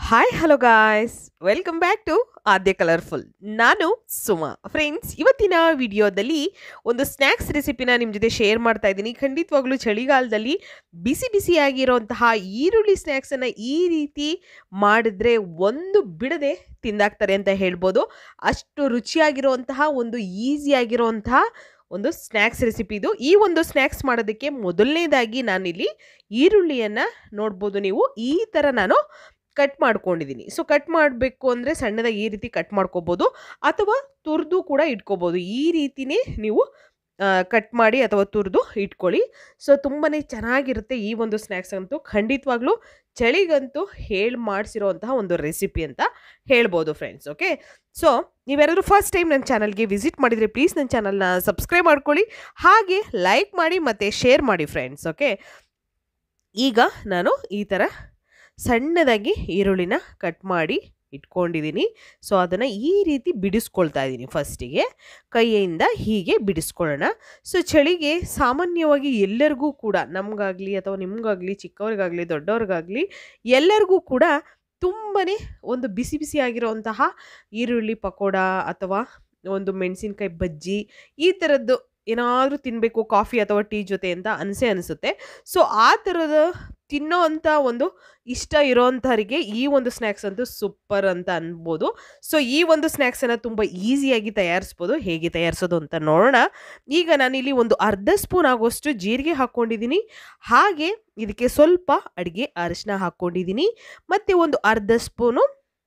hi hello guys welcome back to Aadya colourful ನಾನು Suma friends ಇವತ್ತಿನ ವಿಡಿಯೋದಲ್ಲಿ ಒಂದು ಸ್ನ್ಯಾಕ್ಸ್ ರೆಸಿಪಿನ ನಿಮ್ಮ ಜೊತೆ ಶೇರ್ ಮಾಡ್ತಾ ಇದ್ದೀನಿ ಖಂಡಿತವಾಗ್ಲೂ ಚಳಿಗಾಲದಲ್ಲಿ ಬಿಸಿ ಬಿಸಿಯಾಗಿರೋಂತಹ ಈರುಳ್ಳಿ ಸ್ನ್ಯಾಕ್ಸನ್ನು ಈ ರೀತಿ ಮಾಡಿದ್ರೆ ಒಂದು ಬಿಡದೆ ತಿಂದಾಕ್ತಾರೆ ಅಂತ ಹೇಳ್ಬೋದು ಅಷ್ಟು ರುಚಿಯಾಗಿರುವಂತಹ ಒಂದು ಈಸಿಯಾಗಿರುವಂತಹ ಒಂದು ಸ್ನ್ಯಾಕ್ಸ್ ರೆಸಿಪಿ ಇದು ಈ ಒಂದು ಸ್ನ್ಯಾಕ್ಸ್ ಮಾಡೋದಕ್ಕೆ ಮೊದಲನೇದಾಗಿ ನಾನಿಲ್ಲಿ ಈರುಳ್ಳಿಯನ್ನು ನೋಡ್ಬೋದು ನೀವು ಈ ಥರ ನಾನು ಕಟ್ ಮಾಡ್ಕೊಂಡಿದ್ದೀನಿ ಸೊ ಕಟ್ ಮಾಡಬೇಕು ಅಂದರೆ ಸಣ್ಣದಾಗಿ ಈ ರೀತಿ ಕಟ್ ಮಾಡ್ಕೋಬೋದು ಅಥವಾ ತುರಿದು ಕೂಡ ಇಟ್ಕೋಬೋದು ಈ ರೀತಿನೇ ನೀವು ಕಟ್ ಮಾಡಿ ಅಥವಾ ತುರಿದು ಇಟ್ಕೊಳ್ಳಿ ಸೊ ತುಂಬಾ ಚೆನ್ನಾಗಿರುತ್ತೆ ಈ ಒಂದು ಸ್ನ್ಯಾಕ್ಸ್ ಅಂತೂ ಖಂಡಿತವಾಗ್ಲೂ ಚಳಿಗಂತೂ ಹೇಳಿ ಮಾಡಿಸಿರೋಂತಹ ಒಂದು ರೆಸಿಪಿ ಅಂತ ಹೇಳ್ಬೋದು ಫ್ರೆಂಡ್ಸ್ ಓಕೆ ಸೊ ನೀವ್ಯಾರಾದ್ರೂ ಫಸ್ಟ್ ಟೈಮ್ ನನ್ನ ಚಾನಲ್ಗೆ ವಿಸಿಟ್ ಮಾಡಿದರೆ ಪ್ಲೀಸ್ ನನ್ನ ಚಾನಲ್ನ ಸಬ್ಸ್ಕ್ರೈಬ್ ಮಾಡ್ಕೊಳ್ಳಿ ಹಾಗೆ ಲೈಕ್ ಮಾಡಿ ಮತ್ತು ಶೇರ್ ಮಾಡಿ ಫ್ರೆಂಡ್ಸ್ ಓಕೆ ಈಗ ನಾನು ಈ ಥರ ಸಣ್ಣದಾಗಿ ಈರುಳ್ಳಿನ ಕಟ್ ಮಾಡಿ ಇಟ್ಕೊಂಡಿದ್ದೀನಿ ಸೊ ಅದನ್ನು ಈ ರೀತಿ ಬಿಡಿಸ್ಕೊಳ್ತಾ ಇದ್ದೀನಿ ಫಸ್ಟಿಗೆ ಕೈಯಿಂದ ಹೀಗೆ ಬಿಡಿಸ್ಕೊಳ್ಳೋಣ ಸೊ ಚಳಿಗೆ ಸಾಮಾನ್ಯವಾಗಿ ಎಲ್ಲರಿಗೂ ಕೂಡ ನಮಗಾಗಲಿ ಅಥವಾ ನಿಮಗಾಗಲಿ ಚಿಕ್ಕವ್ರಿಗಾಗಲಿ ದೊಡ್ಡವ್ರಿಗಾಗಲಿ ಎಲ್ಲರಿಗೂ ಕೂಡ ತುಂಬಾ ಒಂದು ಬಿಸಿ ಬಿಸಿಯಾಗಿರುವಂತಹ ಈರುಳ್ಳಿ ಪಕೋಡ ಅಥವಾ ಒಂದು ಮೆಣಸಿನ್ಕಾಯಿ ಬಜ್ಜಿ ಈ ಥರದ್ದು ಏನಾದರೂ ತಿನ್ನಬೇಕು ಕಾಫಿ ಅಥವಾ ಟೀ ಜೊತೆ ಅಂತ ಅನಿಸೇ ಅನಿಸುತ್ತೆ ಸೊ ಆ ಥರದ ತಿನ್ನೋ ಅಂಥ ಒಂದು ಇಷ್ಟ ಇರೋವಂಥವ್ರಿಗೆ ಈ ಒಂದು ಸ್ನ್ಯಾಕ್ಸ್ ಅಂತೂ ಸೂಪರ್ ಅಂತ ಅನ್ಬೋದು ಸೊ ಈ ಒಂದು ಸ್ನ್ಯಾಕ್ಸನ್ನು ತುಂಬ ಈಸಿಯಾಗಿ ತಯಾರಿಸ್ಬೋದು ಹೇಗೆ ತಯಾರಿಸೋದು ಅಂತ ನೋಡೋಣ ಈಗ ನಾನಿಲ್ಲಿ ಒಂದು ಅರ್ಧ ಸ್ಪೂನ್ ಆಗೋಷ್ಟು ಜೀರಿಗೆ ಹಾಕ್ಕೊಂಡಿದ್ದೀನಿ ಹಾಗೆ ಇದಕ್ಕೆ ಸ್ವಲ್ಪ ಅಡುಗೆ ಅರಿಶಿನ ಹಾಕ್ಕೊಂಡಿದ್ದೀನಿ ಮತ್ತು ಒಂದು ಅರ್ಧ ಸ್ಪೂನು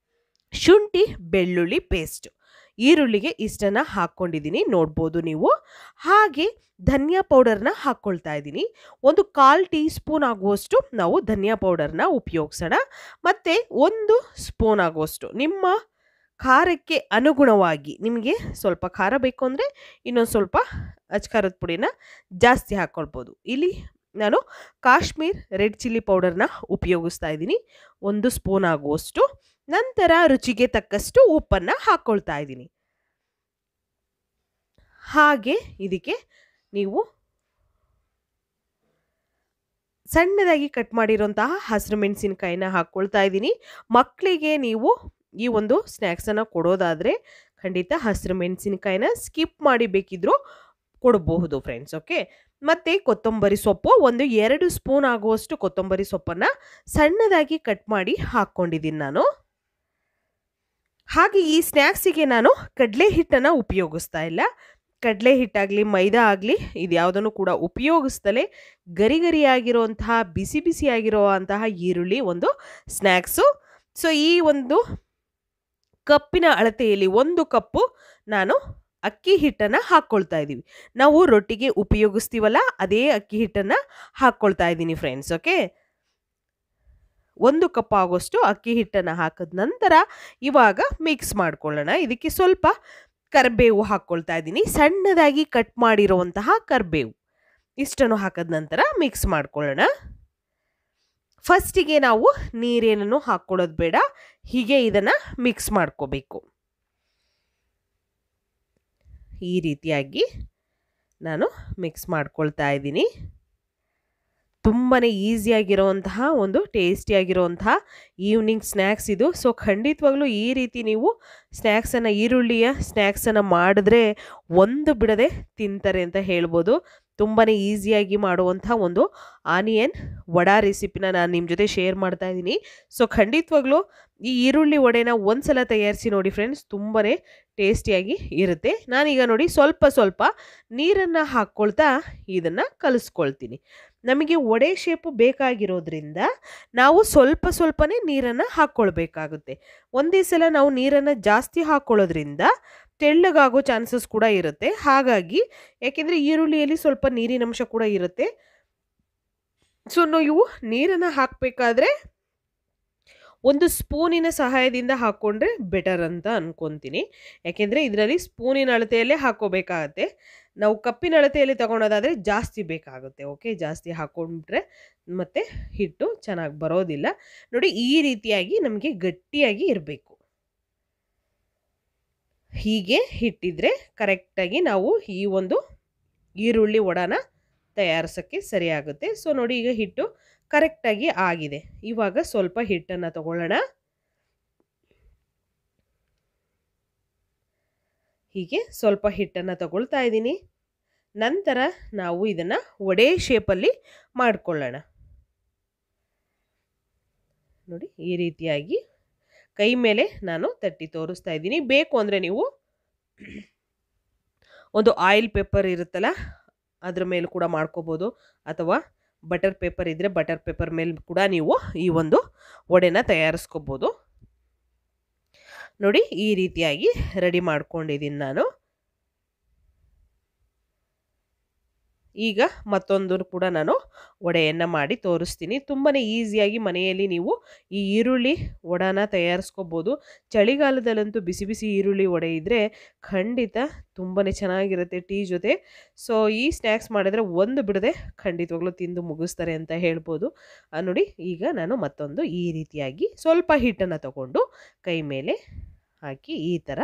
ಶುಂಠಿ ಬೆಳ್ಳುಳ್ಳಿ ಪೇಸ್ಟು ಈರುಳ್ಳಿಗೆ ಇಷ್ಟನ್ನು ಹಾಕ್ಕೊಂಡಿದ್ದೀನಿ ನೋಡ್ಬೋದು ನೀವು ಹಾಗೆ ಧನಿಯಾ ಪೌಡರ್ನ ಹಾಕ್ಕೊಳ್ತಾ ಇದ್ದೀನಿ ಒಂದು ಕಾಲು ಟೀ ಸ್ಪೂನ್ ಆಗುವಷ್ಟು ನಾವು ಧನಿಯಾ ಪೌಡರ್ನ ಉಪಯೋಗಿಸೋಣ ಮತ್ತು ಒಂದು ಸ್ಪೂನ್ ಆಗುವಷ್ಟು ನಿಮ್ಮ ಖಾರಕ್ಕೆ ಅನುಗುಣವಾಗಿ ನಿಮಗೆ ಸ್ವಲ್ಪ ಖಾರ ಬೇಕು ಅಂದರೆ ಇನ್ನೊಂದು ಸ್ವಲ್ಪ ಅಚ್ಕಾರದ ಪುಡಿನ ಜಾಸ್ತಿ ಹಾಕ್ಕೊಳ್ಬೋದು ಇಲ್ಲಿ ನಾನು ಕಾಶ್ಮೀರ್ ರೆಡ್ ಚಿಲ್ಲಿ ಪೌಡರ್ನ ಉಪಯೋಗಿಸ್ತಾ ಇದ್ದೀನಿ ಒಂದು ಸ್ಪೂನ್ ಆಗುವಷ್ಟು ನಂತರ ರುಚಿಗೆ ತಕ್ಕಷ್ಟು ಉಪ್ಪನ್ನು ಹಾಕ್ಕೊಳ್ತಾ ಇದ್ದೀನಿ ಹಾಗೆ ಇದಕ್ಕೆ ನೀವು ಸಣ್ಣದಾಗಿ ಕಟ್ ಮಾಡಿರೋಂತಹ ಹಸಿರು ಮೆಣಸಿನ್ಕಾಯಿನ ಹಾಕ್ಕೊಳ್ತಾ ಇದ್ದೀನಿ ಮಕ್ಕಳಿಗೆ ನೀವು ಈ ಒಂದು ಸ್ನ್ಯಾಕ್ಸನ್ನು ಕೊಡೋದಾದರೆ ಖಂಡಿತ ಹಸಿರು ಮೆಣಸಿನ್ಕಾಯಿನ ಸ್ಕಿಪ್ ಮಾಡಿ ಬೇಕಿದ್ರೂ ಕೊಡಬಹುದು ಫ್ರೆಂಡ್ಸ್ ಓಕೆ ಮತ್ತು ಕೊತ್ತಂಬರಿ ಸೊಪ್ಪು ಒಂದು ಎರಡು ಸ್ಪೂನ್ ಆಗುವಷ್ಟು ಕೊತ್ತಂಬರಿ ಸೊಪ್ಪನ್ನು ಸಣ್ಣದಾಗಿ ಕಟ್ ಮಾಡಿ ಹಾಕ್ಕೊಂಡಿದ್ದೀನಿ ನಾನು ಹಾಗೆ ಈ ಸ್ನ್ಯಾಕ್ಸಿಗೆ ನಾನು ಕಡಲೆ ಹಿಟ್ಟನ್ನು ಉಪಯೋಗಿಸ್ತಾ ಇಲ್ಲ ಕಡಲೆ ಹಿಟ್ಟಾಗಲಿ ಮೈದಾ ಆಗಲಿ ಇದು ಯಾವುದನ್ನು ಕೂಡ ಉಪಯೋಗಿಸ್ತಲೇ ಗರಿ ಗರಿಯಾಗಿರುವಂತಹ ಬಿಸಿ ಬಿಸಿಯಾಗಿರುವಂತಹ ಈರುಳ್ಳಿ ಒಂದು ಸ್ನ್ಯಾಕ್ಸು ಸೊ ಈ ಒಂದು ಕಪ್ಪಿನ ಅಳತೆಯಲ್ಲಿ ಒಂದು ಕಪ್ಪು ನಾನು ಅಕ್ಕಿ ಹಿಟ್ಟನ್ನು ಹಾಕ್ಕೊಳ್ತಾ ಇದ್ದೀವಿ ನಾವು ರೊಟ್ಟಿಗೆ ಉಪಯೋಗಿಸ್ತೀವಲ್ಲ ಅದೇ ಅಕ್ಕಿ ಹಿಟ್ಟನ್ನು ಹಾಕ್ಕೊಳ್ತಾ ಇದ್ದೀನಿ ಫ್ರೆಂಡ್ಸ್ ಓಕೆ ಒಂದು ಕಪ್ ಆಗೋಷ್ಟು ಅಕ್ಕಿ ಹಿಟ್ಟನ್ನು ಹಾಕಿದ ನಂತರ ಇವಾಗ ಮಿಕ್ಸ್ ಮಾಡ್ಕೊಳ್ಳೋಣ ಇದಕ್ಕೆ ಸ್ವಲ್ಪ ಕರ್ಬೇವು ಹಾಕ್ಕೊಳ್ತಾ ಇದ್ದೀನಿ ಸಣ್ಣದಾಗಿ ಕಟ್ ಮಾಡಿರುವಂತಹ ಕರ್ಬೇವು ಇಷ್ಟನ್ನು ಹಾಕಿದ ನಂತರ ಮಿಕ್ಸ್ ಮಾಡ್ಕೊಳ್ಳೋಣ ಫಸ್ಟಿಗೆ ನಾವು ನೀರೇನನ್ನು ಹಾಕ್ಕೊಳ್ಳೋದು ಬೇಡ ಹೀಗೆ ಇದನ್ನು ಮಿಕ್ಸ್ ಮಾಡ್ಕೋಬೇಕು ಈ ರೀತಿಯಾಗಿ ನಾನು ಮಿಕ್ಸ್ ಮಾಡ್ಕೊಳ್ತಾ ಇದ್ದೀನಿ ತುಂಬಾ ಈಸಿಯಾಗಿರೋವಂತಹ ಒಂದು ಟೇಸ್ಟಿಯಾಗಿರೋವಂತಹ ಈವ್ನಿಂಗ್ ಸ್ನ್ಯಾಕ್ಸ್ ಇದು ಸೊ ಖಂಡಿತವಾಗ್ಲೂ ಈ ರೀತಿ ನೀವು ಸ್ನ್ಯಾಕ್ಸನ್ನು ಈರುಳ್ಳಿಯ ಸ್ನ್ಯಾಕ್ಸನ್ನು ಮಾಡಿದ್ರೆ ಒಂದು ಬಿಡದೆ ತಿಂತಾರೆ ಅಂತ ಹೇಳ್ಬೋದು ತುಂಬಾ ಈಸಿಯಾಗಿ ಮಾಡುವಂಥ ಒಂದು ಆನಿಯನ್ ವಡಾ ರೆಸಿಪಿನ ನಾನು ನಿಮ್ಮ ಜೊತೆ ಶೇರ್ ಮಾಡ್ತಾ ಇದ್ದೀನಿ ಸೊ ಖಂಡಿತವಾಗ್ಲೂ ಈ ಈರುಳ್ಳಿ ವಡೆನ ಒಂದು ಸಲ ತಯಾರಿಸಿ ನೋಡಿ ಫ್ರೆಂಡ್ಸ್ ತುಂಬಾ ಟೇಸ್ಟಿಯಾಗಿ ಇರುತ್ತೆ ನಾನೀಗ ನೋಡಿ ಸ್ವಲ್ಪ ಸ್ವಲ್ಪ ನೀರನ್ನು ಹಾಕ್ಕೊಳ್ತಾ ಇದನ್ನು ಕಲಿಸ್ಕೊಳ್ತೀನಿ ನಮಗೆ ವಡೆ ಶೇಪು ಬೇಕಾಗಿರೋದ್ರಿಂದ ನಾವು ಸ್ವಲ್ಪ ಸ್ವಲ್ಪನೇ ನೀರನ್ನು ಹಾಕ್ಕೊಳ್ಬೇಕಾಗುತ್ತೆ ಒಂದೇ ಸಲ ನಾವು ನೀರನ್ನು ಜಾಸ್ತಿ ಹಾಕ್ಕೊಳ್ಳೋದ್ರಿಂದ ತೆಳ್ಳಗಾಗೋ ಚಾನ್ಸಸ್ ಕೂಡ ಇರುತ್ತೆ ಹಾಗಾಗಿ ಯಾಕೆಂದರೆ ಈರುಳ್ಳಿಯಲ್ಲಿ ಸ್ವಲ್ಪ ನೀರಿನಂಶ ಕೂಡ ಇರುತ್ತೆ ಸೊ ನೀವು ನೀರನ್ನು ಹಾಕಬೇಕಾದ್ರೆ ಒಂದು ಸ್ಪೂನಿನ ಸಹಾಯದಿಂದ ಹಾಕ್ಕೊಂಡ್ರೆ ಬೆಟರ್ ಅಂತ ಅನ್ಕೊತೀನಿ ಯಾಕೆಂದರೆ ಇದರಲ್ಲಿ ಸ್ಪೂನಿನ ಅಳತೆಯಲ್ಲೇ ಹಾಕ್ಕೋಬೇಕಾಗತ್ತೆ ನಾವು ಕಪ್ಪಿನ ಅಳತೆಯಲ್ಲಿ ತಗೊಳೋದಾದರೆ ಜಾಸ್ತಿ ಬೇಕಾಗುತ್ತೆ ಓಕೆ ಜಾಸ್ತಿ ಹಾಕ್ಕೊಂಡ್ರೆ ಮತ್ತು ಹಿಟ್ಟು ಚೆನ್ನಾಗಿ ಬರೋದಿಲ್ಲ ನೋಡಿ ಈ ರೀತಿಯಾಗಿ ನಮಗೆ ಗಟ್ಟಿಯಾಗಿ ಇರಬೇಕು ಹೀಗೆ ಹಿಟ್ಟಿದ್ರೆ ಕರೆಕ್ಟಾಗಿ ನಾವು ಈ ಒಂದು ಈರುಳ್ಳಿ ವಡಾನ ತಯಾರಿಸೋಕ್ಕೆ ಸರಿಯಾಗುತ್ತೆ ಸೊ ನೋಡಿ ಈಗ ಹಿಟ್ಟು ಕರೆಕ್ಟಾಗಿ ಆಗಿದೆ ಇವಾಗ ಸ್ವಲ್ಪ ಹಿಟ್ಟನ್ನು ತಗೊಳ್ಳೋಣ ಹೀಗೆ ಸ್ವಲ್ಪ ಹಿಟ್ಟನ್ನು ತಗೊಳ್ತಾ ಇದ್ದೀನಿ ನಂತರ ನಾವು ಇದನ್ನು ವಡೆ ಶೇಪಲ್ಲಿ ಮಾಡಿಕೊಳ್ಳೋಣ ನೋಡಿ ಈ ರೀತಿಯಾಗಿ ಕೈ ಮೇಲೆ ನಾನು ತಟ್ಟಿ ತೋರಿಸ್ತಾ ಇದ್ದೀನಿ ಬೇಕು ಅಂದರೆ ನೀವು ಒಂದು ಆಯಿಲ್ ಪೇಪರ್ ಇರುತ್ತಲ್ಲ ಅದ್ರ ಮೇಲೆ ಕೂಡ ಮಾಡ್ಕೋಬೋದು ಅಥವಾ ಬಟರ್ ಪೇಪರ್ ಇದ್ದರೆ ಬಟರ್ ಪೇಪರ್ ಮೇಲೆ ಕೂಡ ನೀವು ಈ ಒಂದು ವಡೆನ ತಯಾರಿಸ್ಕೋಬೋದು ನೋಡಿ ಈ ರೀತಿಯಾಗಿ ರೆಡಿ ಮಾಡ್ಕೊಂಡಿದ್ದೀನಿ ನಾನು ಈಗ ಮತ್ತೊಂದು ಕೂಡ ನಾನು ವಡೆಯನ್ನು ಮಾಡಿ ತೋರಿಸ್ತೀನಿ ತುಂಬಾ ಈಸಿಯಾಗಿ ಮನೆಯಲ್ಲಿ ನೀವು ಈ ಈರುಳ್ಳಿ ವಡಾನ ತಯಾರಿಸ್ಕೋಬೋದು ಚಳಿಗಾಲದಲ್ಲಂತೂ ಬಿಸಿ ಬಿಸಿ ಈರುಳ್ಳಿ ವಡೆ ಇದ್ದರೆ ಖಂಡಿತ ತುಂಬಾ ಚೆನ್ನಾಗಿರುತ್ತೆ ಟೀ ಜೊತೆ ಸೊ ಈ ಸ್ನ್ಯಾಕ್ಸ್ ಮಾಡಿದ್ರೆ ಒಂದು ಬಿಡದೆ ಖಂಡಿತವಾಗ್ಲೂ ತಿಂದು ಮುಗಿಸ್ತಾರೆ ಅಂತ ಹೇಳ್ಬೋದು ನೋಡಿ ಈಗ ನಾನು ಮತ್ತೊಂದು ಈ ರೀತಿಯಾಗಿ ಸ್ವಲ್ಪ ಹಿಟ್ಟನ್ನು ತಗೊಂಡು ಕೈ ಮೇಲೆ ಹಾಕಿ ಈ ಥರ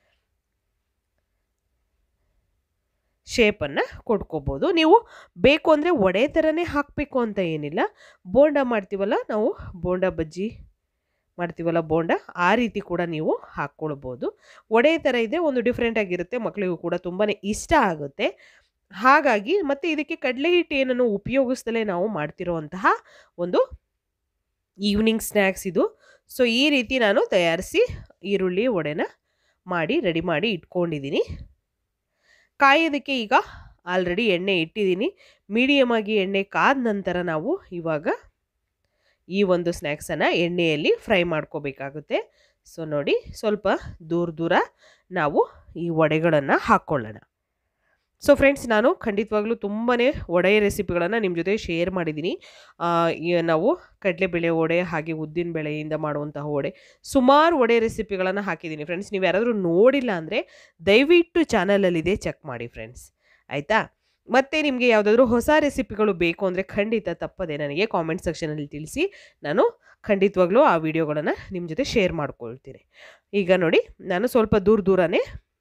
ಶೇಪನ್ನು ಕೊಡ್ಕೋಬೋದು ನೀವು ಬೇಕು ಅಂದರೆ ವಡೆ ಥರನೇ ಹಾಕಬೇಕು ಅಂತ ಏನಿಲ್ಲ ಬೋಂಡ ಮಾಡ್ತೀವಲ್ಲ ನಾವು ಬೋಂಡ ಬಜ್ಜಿ ಮಾಡ್ತೀವಲ್ಲ ಬೋಂಡ ಆ ರೀತಿ ಕೂಡ ನೀವು ಹಾಕ್ಕೊಳ್ಬೋದು ವಡೆ ಥರ ಇದೆ ಒಂದು ಡಿಫ್ರೆಂಟ್ ಆಗಿರುತ್ತೆ ಮಕ್ಕಳಿಗೂ ಕೂಡ ತುಂಬಾ ಇಷ್ಟ ಆಗುತ್ತೆ ಹಾಗಾಗಿ ಮತ್ತು ಇದಕ್ಕೆ ಕಡಲೆ ಹಿಟ್ಟು ಏನನ್ನು ಉಪಯೋಗಿಸ್ದಲೇ ನಾವು ಮಾಡ್ತಿರೋವಂತಹ ಒಂದು ಈವ್ನಿಂಗ್ ಸ್ನ್ಯಾಕ್ಸ್ ಇದು ಸೊ ಈ ರೀತಿ ನಾನು ತಯಾರಿಸಿ ಈರುಳ್ಳಿ ವಡೆನ ಮಾಡಿ ರೆಡಿ ಮಾಡಿ ಇಟ್ಕೊಂಡಿದ್ದೀನಿ ಕಾಯೋದಕ್ಕೆ ಈಗ ಆಲ್ರೆಡಿ ಎಣ್ಣೆ ಇಟ್ಟಿದ್ದೀನಿ ಮೀಡಿಯಮ್ ಆಗಿ ಎಣ್ಣೆ ಕಾದ ನಂತರ ನಾವು ಇವಾಗ ಈ ಒಂದು ಸ್ನ್ಯಾಕ್ಸನ್ನು ಎಣ್ಣೆಯಲ್ಲಿ ಫ್ರೈ ಮಾಡ್ಕೋಬೇಕಾಗುತ್ತೆ ಸೊ ನೋಡಿ ಸ್ವಲ್ಪ ದೂರ ದೂರ ನಾವು ಈ ವಡೆಗಳನ್ನು ಹಾಕ್ಕೊಳ್ಳೋಣ ಸೊ ಫ್ರೆಂಡ್ಸ್ ನಾನು ಖಂಡಿತವಾಗ್ಲೂ ತುಂಬಾ ವಡೆ ರೆಸಿಪಿಗಳನ್ನು ನಿಮ್ಮ ಜೊತೆ ಶೇರ್ ಮಾಡಿದ್ದೀನಿ ನಾವು ಕಡಲೆಬೇಳೆ ವಡೆ ಹಾಗೆ ಉದ್ದಿನ ಬೇಳೆಯಿಂದ ಮಾಡುವಂತಹ ವಡೆ ಸುಮಾರು ವಡೆ ರೆಸಿಪಿಗಳನ್ನು ಹಾಕಿದ್ದೀನಿ ಫ್ರೆಂಡ್ಸ್ ನೀವು ಯಾರಾದರೂ ನೋಡಿಲ್ಲ ಅಂದರೆ ದಯವಿಟ್ಟು ಚಾನಲಲ್ಲಿದೆ ಚೆಕ್ ಮಾಡಿ ಫ್ರೆಂಡ್ಸ್ ಆಯಿತಾ ಮತ್ತು ನಿಮಗೆ ಯಾವುದಾದ್ರೂ ಹೊಸ ರೆಸಿಪಿಗಳು ಬೇಕು ಅಂದರೆ ಖಂಡಿತ ತಪ್ಪದೆ ನನಗೆ ಕಾಮೆಂಟ್ ಸೆಕ್ಷನಲ್ಲಿ ತಿಳಿಸಿ ನಾನು ಖಂಡಿತವಾಗ್ಲೂ ಆ ವಿಡಿಯೋಗಳನ್ನು ನಿಮ್ಮ ಜೊತೆ ಶೇರ್ ಮಾಡ್ಕೊಳ್ತೀನಿ ಈಗ ನೋಡಿ ನಾನು ಸ್ವಲ್ಪ ದೂರ ದೂರನೇ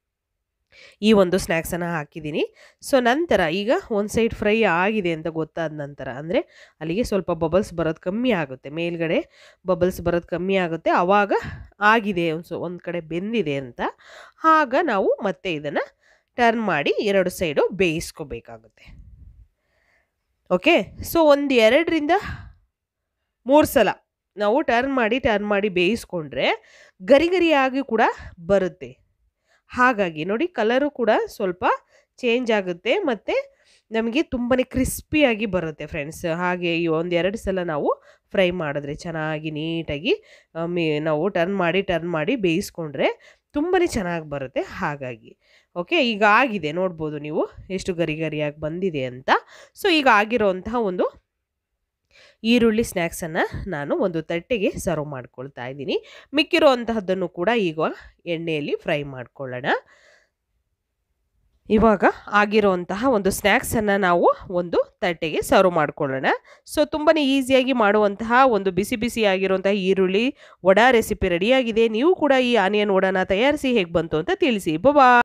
ಈ ಒಂದು ಸ್ನ್ಯಾಕ್ಸನ್ನು ಹಾಕಿದ್ದೀನಿ ಸೊ ನಂತರ ಈಗ ಒಂದು ಸೈಡ್ ಫ್ರೈ ಆಗಿದೆ ಅಂತ ಗೊತ್ತಾದ ನಂತರ ಅಂದರೆ ಅಲ್ಲಿಗೆ ಸ್ವಲ್ಪ ಬಬಲ್ಸ್ ಬರೋದು ಕಮ್ಮಿ ಆಗುತ್ತೆ ಮೇಲ್ಗಡೆ ಬಬಲ್ಸ್ ಬರೋದು ಕಮ್ಮಿ ಆಗುತ್ತೆ ಆವಾಗ ಆಗಿದೆ ಒಂದು ಸೊ ಒಂದು ಕಡೆ ಬೆಂದಿದೆ ಅಂತ ಆಗ ನಾವು ಮತ್ತೆ ಇದನ್ನು ಟರ್ನ್ ಮಾಡಿ ಎರಡು ಸೈಡು ಬೇಯಿಸ್ಕೋಬೇಕಾಗುತ್ತೆ ಓಕೆ ಸೊ ಒಂದು ಎರಡರಿಂದ ಮೂರು ಸಲ ನಾವು ಟರ್ನ್ ಮಾಡಿ ಟರ್ನ್ ಮಾಡಿ ಬೇಯಿಸ್ಕೊಂಡ್ರೆ ಗರಿ ಗರಿಯಾಗಿ ಕೂಡ ಬರುತ್ತೆ ಹಾಗಾಗಿ ನೋಡಿ ಕಲರು ಕೂಡ ಸ್ವಲ್ಪ ಚೇಂಜ್ ಆಗುತ್ತೆ ಮತ್ತು ನಮಗೆ ತುಂಬಾ ಕ್ರಿಸ್ಪಿಯಾಗಿ ಬರುತ್ತೆ ಫ್ರೆಂಡ್ಸ್ ಹಾಗೆ ಈ ಒಂದು ಎರಡು ಸಲ ನಾವು ಫ್ರೈ ಮಾಡಿದ್ರೆ ಚೆನ್ನಾಗಿ ನೀಟಾಗಿ ಮೇ ನಾವು ಟರ್ನ್ ಮಾಡಿ ಟರ್ನ್ ಮಾಡಿ ಬೇಯಿಸ್ಕೊಂಡ್ರೆ ತುಂಬಾ ಚೆನ್ನಾಗಿ ಬರುತ್ತೆ ಹಾಗಾಗಿ ಓಕೆ ಈಗ ಆಗಿದೆ ನೋಡ್ಬೋದು ನೀವು ಎಷ್ಟು ಗರಿ ಗರಿಯಾಗಿ ಬಂದಿದೆ ಅಂತ ಸೊ ಈಗ ಆಗಿರೋಂತಹ ಒಂದು ಈರುಳ್ಳಿ ಸ್ನ್ಯಾಕ್ಸನ್ನು ನಾನು ಒಂದು ತಟ್ಟೆಗೆ ಸರ್ವ್ ಮಾಡ್ಕೊಳ್ತಾ ಇದ್ದೀನಿ ಮಿಕ್ಕಿರೋ ಅಂತಹದ್ದನ್ನು ಕೂಡ ಈಗ ಎಣ್ಣೆಯಲ್ಲಿ ಫ್ರೈ ಮಾಡ್ಕೊಳ್ಳೋಣ ಇವಾಗ ಆಗಿರೋಂತಹ ಒಂದು ಸ್ನ್ಯಾಕ್ಸನ್ನು ನಾವು ಒಂದು ತಟ್ಟೆಗೆ ಸರ್ವ್ ಮಾಡ್ಕೊಳ್ಳೋಣ ಸೊ ತುಂಬಾ ಈಸಿಯಾಗಿ ಮಾಡುವಂತಹ ಒಂದು ಬಿಸಿ ಬಿಸಿ ಆಗಿರುವಂತಹ ಈರುಳ್ಳಿ ವಡಾ ರೆಸಿಪಿ ರೆಡಿಯಾಗಿದೆ ನೀವು ಕೂಡ ಈ ಆನಿಯನ್ ವಡಾನ ತಯಾರಿಸಿ ಹೇಗೆ ಬಂತು ಅಂತ ತಿಳಿಸಿ ಬಾ